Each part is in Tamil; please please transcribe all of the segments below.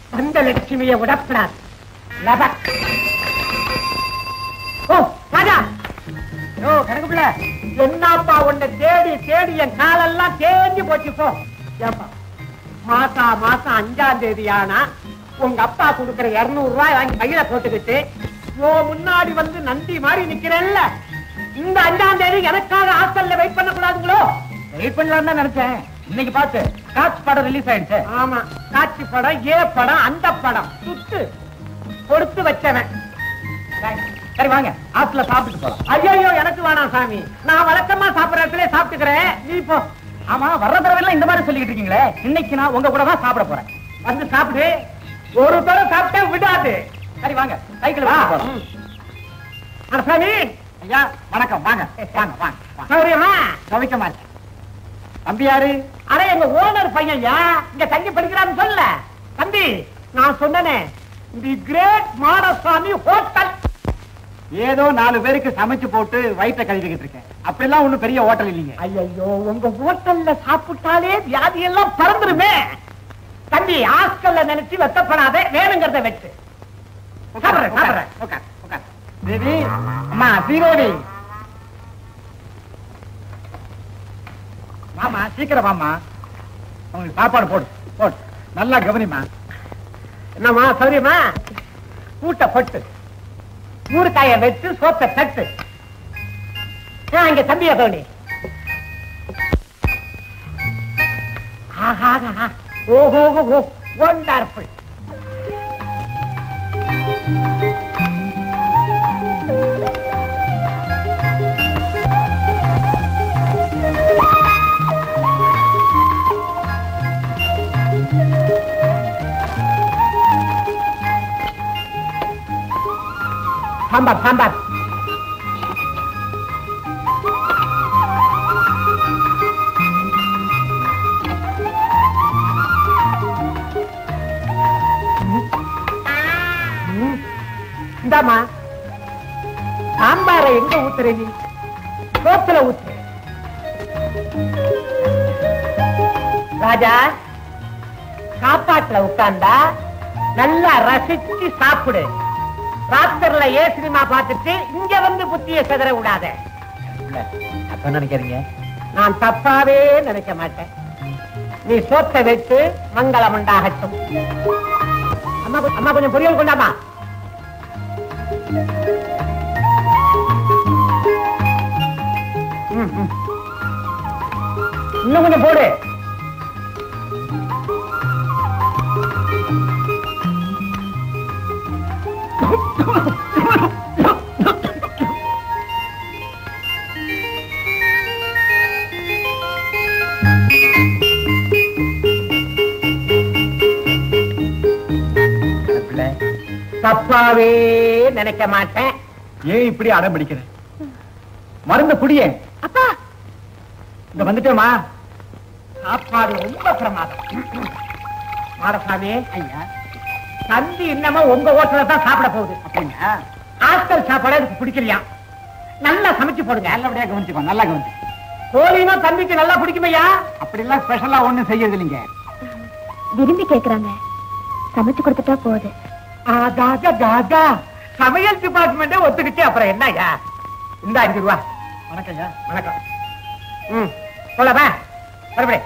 வந்த லட்சுமியை விடப்படாது லபக். ஓ ராஜா ஓ கணக்கு பிள்ளை என்னப்பா உன்னை தேடி தேடி என் காலெல்லாம் தேஞ்சு போச்சு போ ஏப்பா மாசா மாசம் அஞ்சாம் தேதி ஆனா உங்க அப்பா கொடுக்கிற இருநூறு ரூபாய் வாங்கி கையில போட்டுக்கிட்டு ஓ முன்னாடி வந்து நந்தி மாதிரி நிக்கிறேன்ல இந்த அஞ்சாம் தேதி எனக்காக ஹாஸ்டல்ல வெயிட் பண்ண கூடாதுங்களோ வெயிட் பண்ணலாம் தான் நினைச்சேன் இன்னைக்கு பார்த்து காட்சி படம் ரிலீஸ் ஆயிடுச்சு ஆமா காட்சி படம் ஏ படம் அந்த படம் சுத்து கொடுத்து வச்சவன் சரி வாங்க ஹாஸ்டல்ல சாப்பிட்டு போலாம் ஐயோ எனக்கு வேணாம் சாமி நான் வழக்கமா சாப்பிடுற இடத்துல சாப்பிட்டுக்கிறேன் நீ போ ஆமா வர்ற தடவை இந்த மாதிரி சொல்லிக்கிட்டு இருக்கீங்களே இன்னைக்கு நான் உங்க கூட தான் சாப்பிட போறேன் வந்து சாப்பிடு ஒரு தடவை சாப்பிட்டா விடாது சரி வாங்க சைக்கிள் வா. போலாம் ம். அட சாமி ஐயா வணக்கம் வாங்க வாங்க வாங்க வாங்க சௌரியமா கவிக்கமா இருக்கு தம்பி யாரு அட எங்க ஓனர் பையன் யா இங்க தங்கி படிக்கிறான்னு சொல்ல தம்பி நான் சொன்னனே தி கிரேட் மாடசாமி ஹோட்டல் ஏதோ நாலு பேருக்கு சமைச்சு போட்டு வயிற்ற கழுவிக்கிட்டு இருக்கேன் அப்படிலாம் ஒண்ணும் பெரிய ஹோட்டல் இல்லைங்க ஐயோ உங்க ஹோட்டல்ல சாப்பிட்டாலே வியாதி எல்லாம் பறந்துருமே தம்பி ஹாஸ்டல்ல நினைச்சு வெத்தப்படாத வேணுங்கிறத வச்சு சாப்பிடுறேன் சாப்பிடுறேன் உட்கார் உட்கார் தேவி அம்மா ஸ்ரீதேவி வாமா சீக்கிரம் வாமா உங்களுக்கு சாப்பாடு போடு போடு நல்லா கவனிமா என்னம்மா சௌரியமா கூட்ட பொட்டு ஊறுகாய வச்சு சோத்த தட்டு ஆ, இங்க தம்பிய கவனி ஆஹா, ஆஹா. ஓஹோ ஓஹோ ஒண்டர்ஃபுல் சாம்பார் சாம்பார் இந்தாமா சாம்பாரை எங்க ஊத்துற நீ சோத்துல ஊத்து ராஜா சாப்பாட்டுல உட்கார்ந்தா நல்லா ரசிச்சு சாப்பிடு ராத்திரில ஏ சினிமா பார்த்துட்டு இங்க வந்து புத்திய செதற விடாத அப்ப நினைக்கிறீங்க நான் தப்பாவே நினைக்க மாட்டேன் நீ சோத்தை வச்சு மங்களம் உண்டாகட்டும் அம்மா கொ- அம்மா கொஞ்சம் பொரியல் கொண்டாமா ம், ம். இன்னும் கொஞ்சம் போடு பிள்ளை தப்பாவே நினைக்க மாட்டேன் ஏன் இப்படி அடம் பிடிக்கிற மருந்து குடியே அப்பா இங்க வந்துட்டேமா சாப்பாடு ரொம்ப பிரமாதம் மாடசாமி ஐயா தம்பி இன்னமும் உங்க ஹோட்டல தான் சாப்பிட போகுது அப்படிங்களா ஹாஸ்டல் சாப்பாடு எனக்கு பிடிக்கலையா நல்லா சமைச்சு போடுங்க நல்லபடியா கவனிச்சுக்கோ நல்லா கவனிச்சு கோழினா தம்பிக்கு நல்லா பிடிக்குமையா அப்படிலாம் ஸ்பெஷலா ஒண்ணும் செய்யறது இல்லைங்க விரும்பி கேக்குறாங்க சமைச்சு கொடுத்துட்டா போகுது ஆகாக காகா சமையல் டிபார்ட்மெண்டே ஒத்துக்கிச்சு அப்புறம் என்னய்யா இந்த அஞ்சு ரூபா வணக்கம் ஐயா வணக்கம் ம் சொல்லவா மறுபடி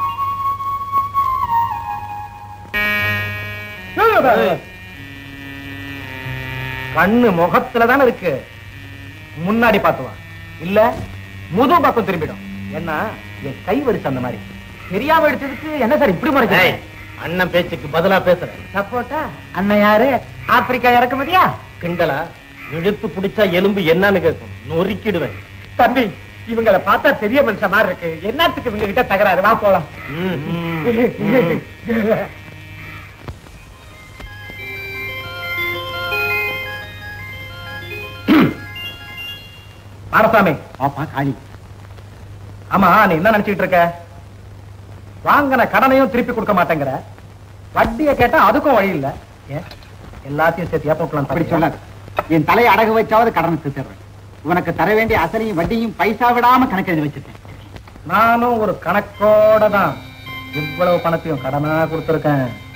கண்ணு முகத்துல தானே இருக்கு முன்னாடி பார்த்து வா இல்ல முது பக்கம் திரும்பிடும் என்ன என் கை வரிசை அந்த மாதிரி தெரியாம எடுத்ததுக்கு என்ன சார் இப்படி முறைக்க அண்ணன் பேச்சுக்கு பதிலா பேசுறேன் சப்போட்டா அண்ணன் யாரு ஆப்பிரிக்கா இறக்குமதியா கிண்டலா இழுத்து பிடிச்சா எலும்பு என்னன்னு கேட்கும் நொறுக்கிடுவேன் தம்பி இவங்கள பார்த்தா பெரிய மனுஷன் மாதிரி இருக்கு என்னத்துக்கு இவங்க கிட்ட தகராறு வா போலாம் ம், ம், ம். மாரசாமி பாப்பா காளி ஆமா நீ என்ன நினைச்சிட்டு இருக்க வாங்கின கடனையும் திருப்பி கொடுக்க மாட்டேங்கிற வட்டியை கேட்டா அதுக்கும் வழி இல்ல ஏன் எல்லாத்தையும் சேர்த்து ஏப்ப அப்படி சொல்லாது என் தலையை அடகு வச்சாவது கடன் தீர்றேன் உனக்கு தர வேண்டிய அசலையும் வட்டியும் பைசா விடாம கணக்கு எழுதி வச்சிருக்கேன் நானும் ஒரு கணக்கோட தான் இவ்வளவு பணத்தையும் கடனா கொடுத்திருக்கேன்